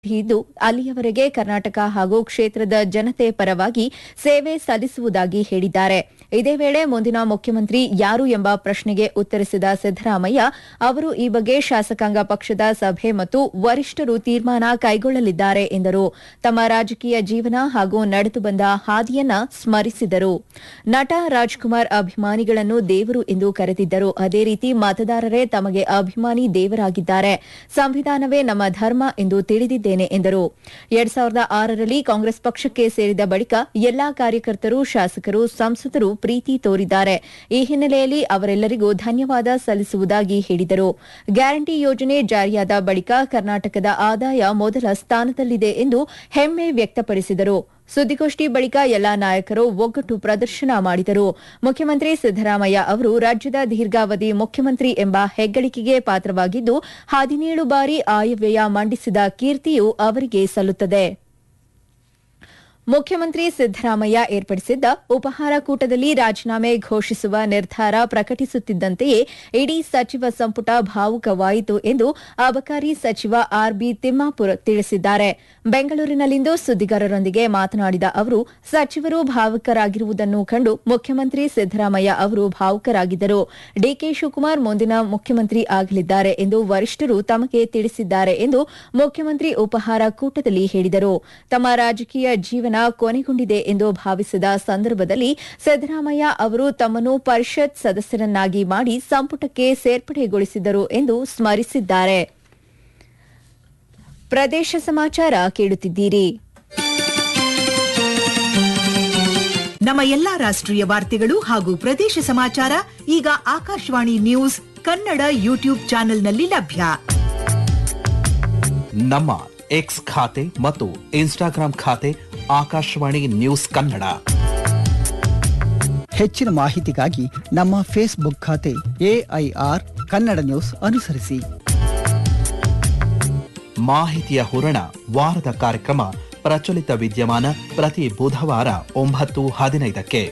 ಇದ್ದು ಅಲ್ಲಿಯವರೆಗೆ ಕರ್ನಾಟಕ ಹಾಗೂ ಕ್ಷೇತ್ರದ ಜನತೆ ಪರವಾಗಿ ಸೇವೆ ಸಲ್ಲಿಸುವುದಾಗಿ ಹೇಳಿದ್ದಾರೆ ಇದೇ ವೇಳೆ ಮುಂದಿನ ಮುಖ್ಯಮಂತ್ರಿ ಯಾರು ಎಂಬ ಪ್ರಶ್ನೆಗೆ ಉತ್ತರಿಸಿದ ಸಿದ್ದರಾಮಯ್ಯ ಅವರು ಈ ಬಗ್ಗೆ ಶಾಸಕಾಂಗ ಪಕ್ಷದ ಸಭೆ ಮತ್ತು ವರಿಷ್ಠರು ತೀರ್ಮಾನ ಕೈಗೊಳ್ಳಲಿದ್ದಾರೆ ಎಂದರು ತಮ್ಮ ರಾಜಕೀಯ ಜೀವನ ಹಾಗೂ ನಡೆದು ಬಂದ ಹಾದಿಯನ್ನ ಸ್ಮರಿಸಿದರು ನಟ ರಾಜ್ಕುಮಾರ್ ಅಭಿಮಾನಿಗಳನ್ನು ದೇವರು ಎಂದು ಕರೆದಿದ್ದರು ಅದೇ ರೀತಿ ಮತದಾರರೇ ತಮಗೆ ಅಭಿಮಾನಿ ದೇವರಾಗಿದ್ದಾರೆ ಸಂವಿಧಾನವೇ ನಮ್ಮ ಧರ್ಮ ಎಂದು ತಿಳಿದಿದ್ದೇನೆ ಎಂದರು ಎರಡ್ ಸಾವಿರದ ಆರರಲ್ಲಿ ಕಾಂಗ್ರೆಸ್ ಪಕ್ಷಕ್ಕೆ ಸೇರಿದ ಬಳಿಕ ಎಲ್ಲಾ ಕಾರ್ಯಕರ್ತರು ಶಾಸಕರು ಸಂಸದರು ಪ್ರೀತಿ ತೋರಿದ್ದಾರೆ ಈ ಹಿನ್ನೆಲೆಯಲ್ಲಿ ಅವರೆಲ್ಲರಿಗೂ ಧನ್ಯವಾದ ಸಲ್ಲಿಸುವುದಾಗಿ ಹೇಳಿದರು ಗ್ಯಾರಂಟಿ ಯೋಜನೆ ಜಾರಿಯಾದ ಬಳಿಕ ಕರ್ನಾಟಕದ ಆದಾಯ ಮೊದಲ ಸ್ಥಾನದಲ್ಲಿದೆ ಎಂದು ಹೆಮ್ಮೆ ವ್ಯಕ್ತಪಡಿಸಿದರು ಸುದ್ದಿಗೋಷ್ಠಿ ಬಳಿಕ ಎಲ್ಲಾ ನಾಯಕರು ಒಗ್ಗಟ್ಟು ಪ್ರದರ್ಶನ ಮಾಡಿದರು ಮುಖ್ಯಮಂತ್ರಿ ಸಿದ್ದರಾಮಯ್ಯ ಅವರು ರಾಜ್ಯದ ದೀರ್ಘಾವಧಿ ಮುಖ್ಯಮಂತ್ರಿ ಎಂಬ ಹೆಗ್ಗಳಿಕೆಗೆ ಪಾತ್ರವಾಗಿದ್ದು ಹದಿನೇಳು ಬಾರಿ ಆಯವ್ಯಯ ಮಂಡಿಸಿದ ಕೀರ್ತಿಯು ಅವರಿಗೆ ಸಲ್ಲುತ್ತದೆ ಮುಖ್ಯಮಂತ್ರಿ ಸಿದ್ದರಾಮಯ್ಯ ಏರ್ಪಡಿಸಿದ್ದ ಉಪಹಾರ ಕೂಟದಲ್ಲಿ ರಾಜೀನಾಮೆ ಘೋಷಿಸುವ ನಿರ್ಧಾರ ಪ್ರಕಟಿಸುತ್ತಿದ್ದಂತೆಯೇ ಇಡೀ ಸಚಿವ ಸಂಪುಟ ಭಾವುಕವಾಯಿತು ಎಂದು ಅಬಕಾರಿ ಸಚಿವ ಆರ್ಬಿ ತಿಮ್ಮಾಪುರ್ ತಿಳಿಸಿದ್ದಾರೆ ಬೆಂಗಳೂರಿನಲ್ಲಿಂದು ಸುದ್ದಿಗಾರರೊಂದಿಗೆ ಮಾತನಾಡಿದ ಅವರು ಸಚಿವರು ಭಾವುಕರಾಗಿರುವುದನ್ನು ಕಂಡು ಮುಖ್ಯಮಂತ್ರಿ ಸಿದ್ದರಾಮಯ್ಯ ಅವರು ಭಾವುಕರಾಗಿದ್ದರು ಡಿಕೆ ಶಿವಕುಮಾರ್ ಮುಂದಿನ ಮುಖ್ಯಮಂತ್ರಿ ಆಗಲಿದ್ದಾರೆ ಎಂದು ವರಿಷ್ಠರು ತಮಗೆ ತಿಳಿಸಿದ್ದಾರೆ ಎಂದು ಮುಖ್ಯಮಂತ್ರಿ ಉಪಹಾರ ಕೂಟದಲ್ಲಿ ಹೇಳಿದರು ತಮ್ಮ ರಾಜಕೀಯ ಜೀವನ ಕೊನೆಗೊಂಡಿದೆ ಎಂದು ಭಾವಿಸಿದ ಸಂದರ್ಭದಲ್ಲಿ ಸಿದ್ದರಾಮಯ್ಯ ಅವರು ತಮ್ಮನ್ನು ಪರಿಷತ್ ಸದಸ್ಯರನ್ನಾಗಿ ಮಾಡಿ ಸಂಪುಟಕ್ಕೆ ಸೇರ್ಪಡೆಗೊಳಿಸಿದರು ಎಂದು ಸ್ಮರಿಸಿದ್ದಾರೆ ಪ್ರದೇಶ ಸಮಾಚಾರ ಕೇಳುತ್ತಿದ್ದೀರಿ ನಮ್ಮ ಎಲ್ಲಾ ರಾಷ್ಟ್ರೀಯ ವಾರ್ತೆಗಳು ಹಾಗೂ ಪ್ರದೇಶ ಸಮಾಚಾರ ಈಗ ಆಕಾಶವಾಣಿ ನ್ಯೂಸ್ ಕನ್ನಡ ಯೂಟ್ಯೂಬ್ ಚಾನೆಲ್ನಲ್ಲಿ ಲಭ್ಯ ನಮ್ಮ ಎಕ್ಸ್ ಖಾತೆ ಮತ್ತು ಇನ್ಸ್ಟಾಗ್ರಾಂ ಖಾತೆ ಆಕಾಶವಾಣಿ ನ್ಯೂಸ್ ಕನ್ನಡ ಹೆಚ್ಚಿನ ಮಾಹಿತಿಗಾಗಿ ನಮ್ಮ ಫೇಸ್ಬುಕ್ ಖಾತೆ ಎಐಆರ್ ಕನ್ನಡ ನ್ಯೂಸ್ ಅನುಸರಿಸಿ ಮಾಹಿತಿಯ ಹೂರಣ ವಾರದ ಕಾರ್ಯಕ್ರಮ ಪ್ರಚಲಿತ ವಿದ್ಯಮಾನ ಪ್ರತಿ ಬುಧವಾರ ಒಂಬತ್ತು ಹದಿನೈದಕ್ಕೆ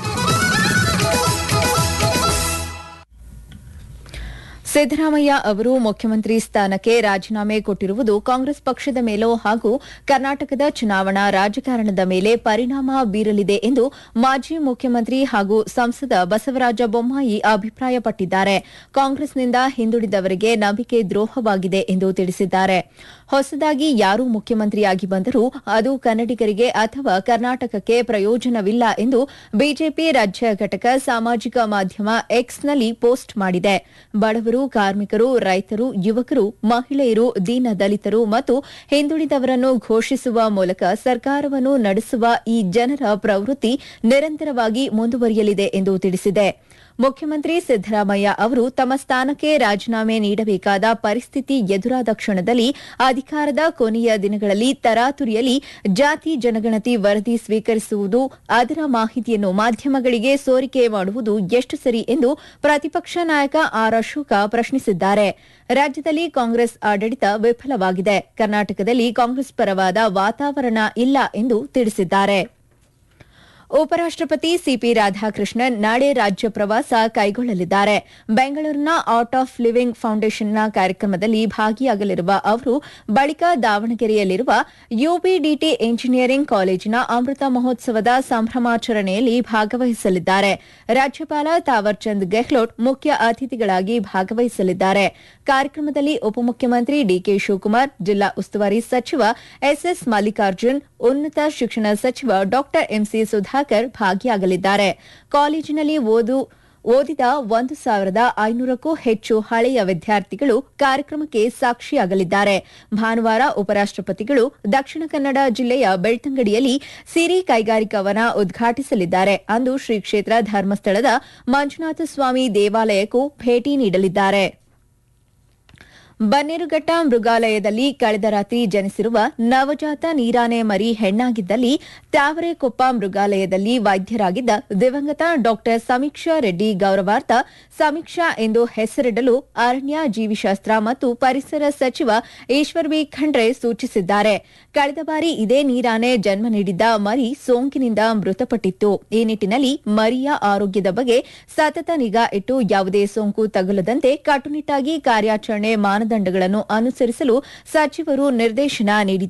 ಸಿದ್ದರಾಮಯ್ಯ ಅವರು ಮುಖ್ಯಮಂತ್ರಿ ಸ್ಥಾನಕ್ಕೆ ರಾಜೀನಾಮೆ ಕೊಟ್ಟಿರುವುದು ಕಾಂಗ್ರೆಸ್ ಪಕ್ಷದ ಮೇಲೂ ಹಾಗೂ ಕರ್ನಾಟಕದ ಚುನಾವಣಾ ರಾಜಕಾರಣದ ಮೇಲೆ ಪರಿಣಾಮ ಬೀರಲಿದೆ ಎಂದು ಮಾಜಿ ಮುಖ್ಯಮಂತ್ರಿ ಹಾಗೂ ಸಂಸದ ಬಸವರಾಜ ಬೊಮ್ಮಾಯಿ ಅಭಿಪ್ರಾಯಪಟ್ಟಿದ್ದಾರೆ ಕಾಂಗ್ರೆಸ್ನಿಂದ ಹಿಂದುಳಿದವರಿಗೆ ನಂಬಿಕೆ ದ್ರೋಹವಾಗಿದೆ ಎಂದು ತಿಳಿಸಿದ್ದಾರೆ ಹೊಸದಾಗಿ ಯಾರೂ ಮುಖ್ಯಮಂತ್ರಿಯಾಗಿ ಬಂದರೂ ಅದು ಕನ್ನಡಿಗರಿಗೆ ಅಥವಾ ಕರ್ನಾಟಕಕ್ಕೆ ಪ್ರಯೋಜನವಿಲ್ಲ ಎಂದು ಬಿಜೆಪಿ ರಾಜ್ಯ ಘಟಕ ಸಾಮಾಜಿಕ ಮಾಧ್ಯಮ ಎಕ್ಸ್ನಲ್ಲಿ ಪೋಸ್ಟ್ ಮಾಡಿದೆ ಬಡವರು ಕಾರ್ಮಿಕರು ರೈತರು ಯುವಕರು ಮಹಿಳೆಯರು ದೀನ ದಲಿತರು ಮತ್ತು ಹಿಂದುಳಿದವರನ್ನು ಘೋಷಿಸುವ ಮೂಲಕ ಸರ್ಕಾರವನ್ನು ನಡೆಸುವ ಈ ಜನರ ಪ್ರವೃತ್ತಿ ನಿರಂತರವಾಗಿ ಮುಂದುವರಿಯಲಿದೆ ಎಂದು ತಿಳಿಸಿದೆ ಮುಖ್ಯಮಂತ್ರಿ ಸಿದ್ದರಾಮಯ್ಯ ಅವರು ತಮ್ಮ ಸ್ಥಾನಕ್ಕೆ ರಾಜೀನಾಮೆ ನೀಡಬೇಕಾದ ಪರಿಸ್ಥಿತಿ ಎದುರಾದ ಕ್ಷಣದಲ್ಲಿ ಅಧಿಕಾರದ ಕೊನೆಯ ದಿನಗಳಲ್ಲಿ ತರಾತುರಿಯಲ್ಲಿ ಜಾತಿ ಜನಗಣತಿ ವರದಿ ಸ್ವೀಕರಿಸುವುದು ಅದರ ಮಾಹಿತಿಯನ್ನು ಮಾಧ್ಯಮಗಳಿಗೆ ಸೋರಿಕೆ ಮಾಡುವುದು ಎಷ್ಟು ಸರಿ ಎಂದು ಪ್ರತಿಪಕ್ಷ ನಾಯಕ ಆರ್ ಅಶೋಕ ಪ್ರಶ್ನಿಸಿದ್ದಾರೆ ರಾಜ್ಯದಲ್ಲಿ ಕಾಂಗ್ರೆಸ್ ಆಡಳಿತ ವಿಫಲವಾಗಿದೆ ಕರ್ನಾಟಕದಲ್ಲಿ ಕಾಂಗ್ರೆಸ್ ಪರವಾದ ವಾತಾವರಣ ಇಲ್ಲ ಎಂದು ತಿಳಿಸಿದ್ದಾರೆ ಉಪರಾಷ್ಟಪತಿ ಸಿಪಿ ರಾಧಾಕೃಷ್ಣನ್ ನಾಳೆ ರಾಜ್ಯ ಪ್ರವಾಸ ಕೈಗೊಳ್ಳಲಿದ್ದಾರೆ ಬೆಂಗಳೂರಿನ ಆರ್ಟ್ ಆಫ್ ಲಿವಿಂಗ್ ಫೌಂಡೇಶನ್ನ ಕಾರ್ಯಕ್ರಮದಲ್ಲಿ ಭಾಗಿಯಾಗಲಿರುವ ಅವರು ಬಳಿಕ ದಾವಣಗೆರೆಯಲ್ಲಿರುವ ಯುಬಿಡಿಟಿ ಇಂಜಿನಿಯರಿಂಗ್ ಕಾಲೇಜಿನ ಅಮೃತ ಮಹೋತ್ಸವದ ಸಂಭ್ರಮಾಚರಣೆಯಲ್ಲಿ ಭಾಗವಹಿಸಲಿದ್ದಾರೆ ರಾಜ್ಯಪಾಲ ತಾವರ್ಚಂದ್ ಗೆಹ್ಲೋಟ್ ಮುಖ್ಯ ಅತಿಥಿಗಳಾಗಿ ಭಾಗವಹಿಸಲಿದ್ದಾರೆ ಕಾರ್ಯಕ್ರಮದಲ್ಲಿ ಉಪಮುಖ್ಯಮಂತ್ರಿ ಡಿಕೆ ಶಿವಕುಮಾರ್ ಜಿಲ್ಲಾ ಉಸ್ತುವಾರಿ ಸಚಿವ ಎಸ್ಎಸ್ ಮಲ್ಲಿಕಾರ್ಜುನ್ ಉನ್ನತ ಶಿಕ್ಷಣ ಸಚಿವ ಡಾ ಎಂಸಿ ಸುಧಾಕರ್ ಭಾಗಿಯಾಗಲಿದ್ದಾರೆ ಕಾಲೇಜಿನಲ್ಲಿ ಓದು ಓದಿದ ಒಂದು ಸಾವಿರದ ಐನೂರಕ್ಕೂ ಹೆಚ್ಚು ಹಳೆಯ ವಿದ್ಯಾರ್ಥಿಗಳು ಕಾರ್ಯಕ್ರಮಕ್ಕೆ ಸಾಕ್ಷಿಯಾಗಲಿದ್ದಾರೆ ಭಾನುವಾರ ಉಪರಾಷ್ಟಪತಿಗಳು ದಕ್ಷಿಣ ಕನ್ನಡ ಜಿಲ್ಲೆಯ ಬೆಳ್ತಂಗಡಿಯಲ್ಲಿ ಸಿರಿ ಕೈಗಾರಿಕಾವನ ಉದ್ಘಾಟಿಸಲಿದ್ದಾರೆ ಅಂದು ಶ್ರೀ ಕ್ಷೇತ್ರ ಧರ್ಮಸ್ಥಳದ ಮಂಜುನಾಥ ಸ್ವಾಮಿ ದೇವಾಲಯಕ್ಕೂ ಭೇಟಿ ನೀಡಲಿದ್ದಾರೆ ಬನ್ನೇರುಘಟ್ಟ ಮೃಗಾಲಯದಲ್ಲಿ ಕಳೆದ ರಾತ್ರಿ ಜನಿಸಿರುವ ನವಜಾತ ನೀರಾನೆ ಮರಿ ಹೆಣ್ಣಾಗಿದ್ದಲ್ಲಿ ತ್ಯಾವರೆಕೊಪ್ಪ ಮೃಗಾಲಯದಲ್ಲಿ ವೈದ್ಯರಾಗಿದ್ದ ದಿವಂಗತ ಡಾ ಸಮೀಕ್ಷಾ ರೆಡ್ಡಿ ಗೌರವಾರ್ಥ ಸಮೀಕ್ಷಾ ಎಂದು ಹೆಸರಿಡಲು ಅರಣ್ಯ ಜೀವಿಶಾಸ್ತ್ರ ಮತ್ತು ಪರಿಸರ ಸಚಿವ ಈಶ್ವರ್ ಬಿ ಖಂಡ್ರೆ ಸೂಚಿಸಿದ್ದಾರೆ ಕಳೆದ ಬಾರಿ ಇದೇ ನೀರಾನೆ ಜನ್ಮ ನೀಡಿದ್ದ ಮರಿ ಸೋಂಕಿನಿಂದ ಮೃತಪಟ್ಟಿತ್ತು ಈ ನಿಟ್ಟಿನಲ್ಲಿ ಮರಿಯ ಆರೋಗ್ಯದ ಬಗ್ಗೆ ಸತತ ನಿಗಾ ಇಟ್ಟು ಯಾವುದೇ ಸೋಂಕು ತಗುಲದಂತೆ ಕಟ್ಟುನಿಟ್ಟಾಗಿ ಕಾರ್ಯಾಚರಣೆ ಮಾನದಂಡಗಳನ್ನು ಅನುಸರಿಸಲು ಸಚಿವರು ನಿರ್ದೇಶನ ನೀಡಿದ್ದಾರೆ